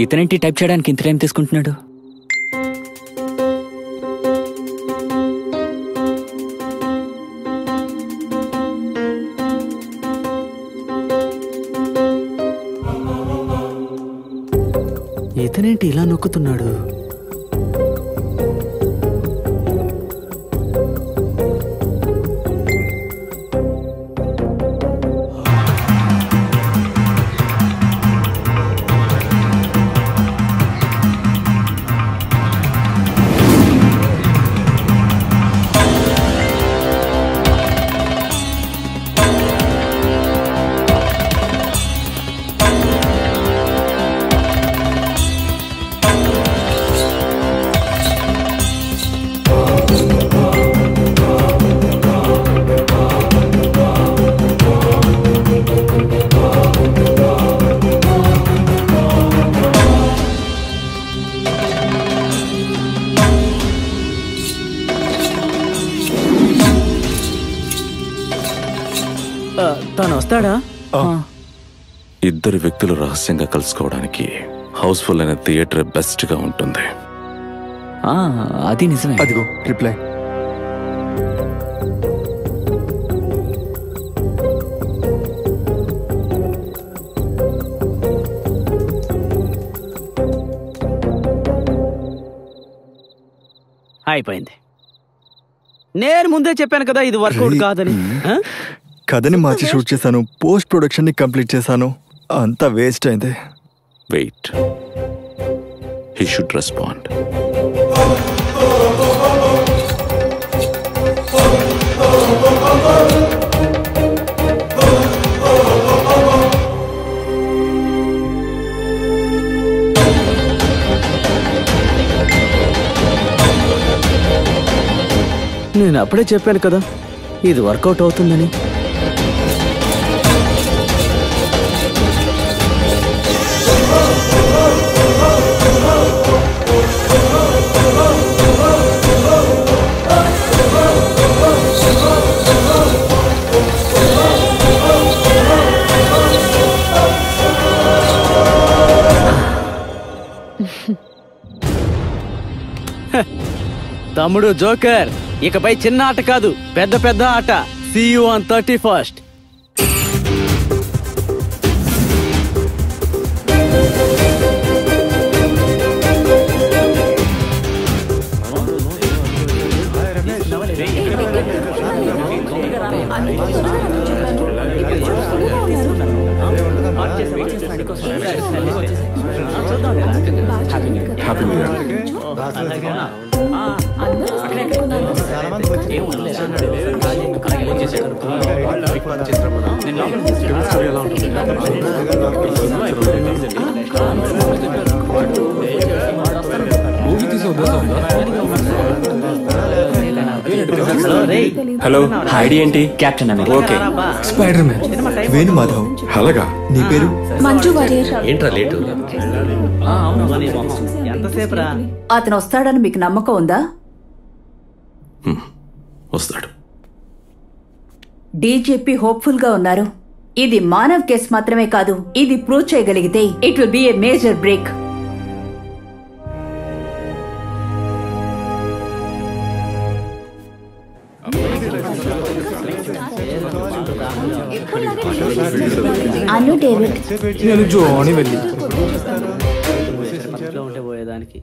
ఇతనేంటి type చేయడానికి ఇంత time తీసుకుంటున్నాడు ఇతనేంటి ఇలా నొక్కుతున్నాడు ఆ, తను వస్తాడా ఇద్దరు వ్యక్తులు రహస్యంగా కలుసుకోవడానికి హౌస్ఫుల్ అయిన థియేటర్ బెస్ట్ గా ఉంటుంది ఆ, అది నిజమే అదిగో రిప్లై అయిపోయింది నేను ముందే చెప్పాను కదా ఇది వర్కౌట్ కాదని ఆ? కథని మార్చి షూట్ చేశాను పోస్ట్ ప్రొడక్షన్ ని కంప్లీట్ చేశాను అంతా వేస్ట్ అయింది వెయిట్ హీ షుడ్ రెస్పాండ్ నేను అప్పుడే చెప్పాను కదా ఇది వర్కౌట్ అవుతుందని తమ్ముడు జోకర్ ఇకపై చిన్న ఆట కాదు పెద్ద పెద్ద ఆట see you on thirty first happy new year hello ID ఏంటి captain America okay spider man Venu Madhav అలాగా నీ పేరు మంజు వారియర్ ఏంట్రా లేటు ఎంతసేపు రా అతను వస్తాడని మీకు నమ్మకం ఉందా వస్తాడు డీజీపీ హోప్ఫుల్ గా ఉన్నారు ఇది మానవ్ కేసు మాత్రమే కాదు ఇది ప్రూవ్ చేయగలిగితే it will be a major break Anu David నేను జోని వెళ్ళి ఇంట్లో ఉంటే పోయేదానికి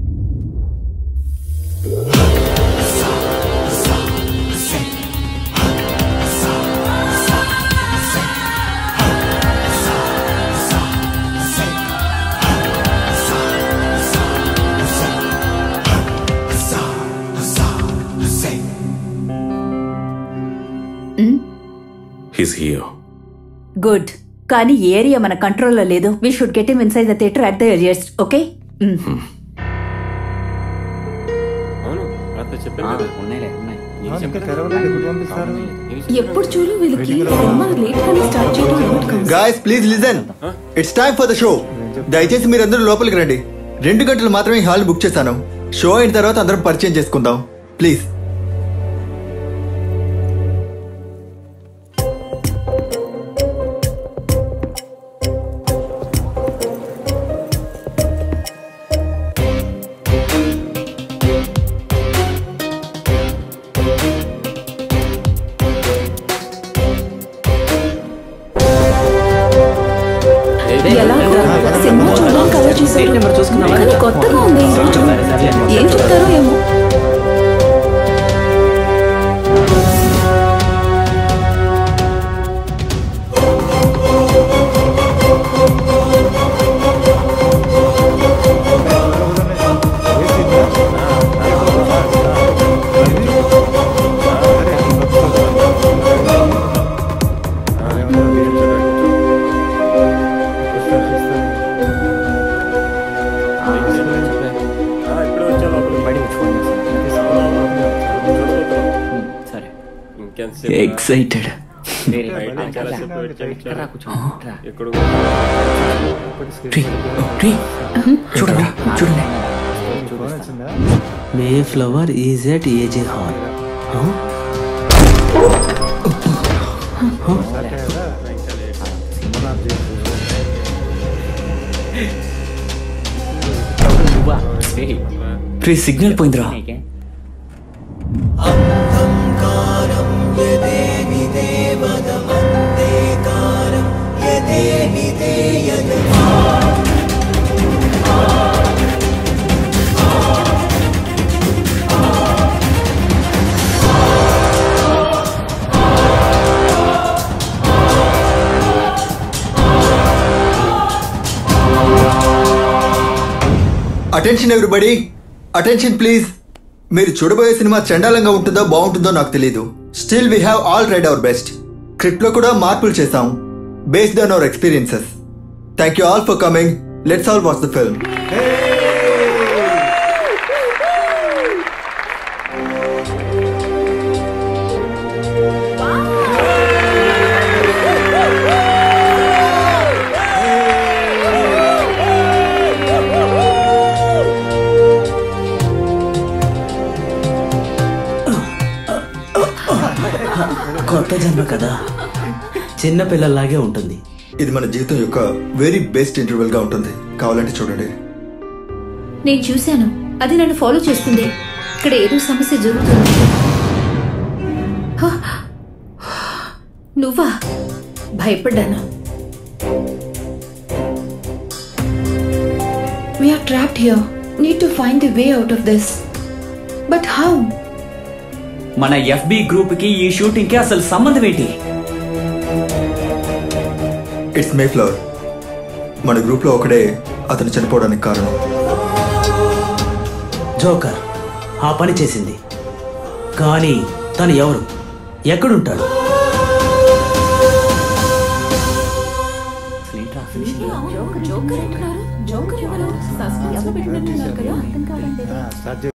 హిస్ హియో గుడ్ కానీ ఈ ఏరియా మన కంట్రోల్లో లేదు we should get him inside the theatre at the earliest okay ah, ఉన్నాయిలే ఉన్నాయి ఎప్పుడు చూడు వీళ్ళకి సినిమా లేట్ గానే స్టార్ట్ చేయడం అలవాటు కాదు. Guys please listen it's time for the show దయచేసి మీరందరూ లోపలికి రండి రెండు గంటలు మాత్రమే హాల్ బుక్ చేశాను షో అయిన తర్వాత అందరం పరిచయం చేసుకుందాం ప్లీజ్ ఎక్సైటెడ్ చూడరా చూడండి Mayflower is at AJ hall pre signal పోయిందిరా అటెన్షన్ ఎవ్రీబడి అటెన్షన్ ప్లీజ్ మీరు చూడబోయే సినిమా చండాలంగా ఉంటుందో బాగుంటుందో నాకు తెలియదు still we have all tried our best script లో కూడా మార్పులు చేశాం based on our experiences thank you all for coming let's all watch the film కొత్త జన్మ కదా చిన్న పిల్లల్లాగే ఉంటుంది ఇది మన జీవితం యొక్క వెరీ బెస్ట్ ఇంటర్వెల్ గా ఉంటుంది కావాలంటే చూడండి నేను చూశాను అది నన్ను ఫాలో చేస్తుంది ఇక్కడ ఏదో సమస్య జరుగుతుంది హ! నువ్వా భయపడ్డాను we are trapped here need to find the way out of this but how మన ఎఫ్బి గ్రూప్ కి ఈ షూటింగ్ కి అసలు సంబంధం ఏంటి ఇట్స్ మే ఫ్లవర్ మన గ్రూప్ లో ఒకడే అతను చనిపోవడానికి కారణం జోకర్ ఆ పని చేసింది కానీ తను ఎవరు ఎక్కడుంటాడు జోకర్ అంటున్నారు జోకర్ ఎవరు సస్పెన్స్ లో పెట్టినట్టున్నారు కదా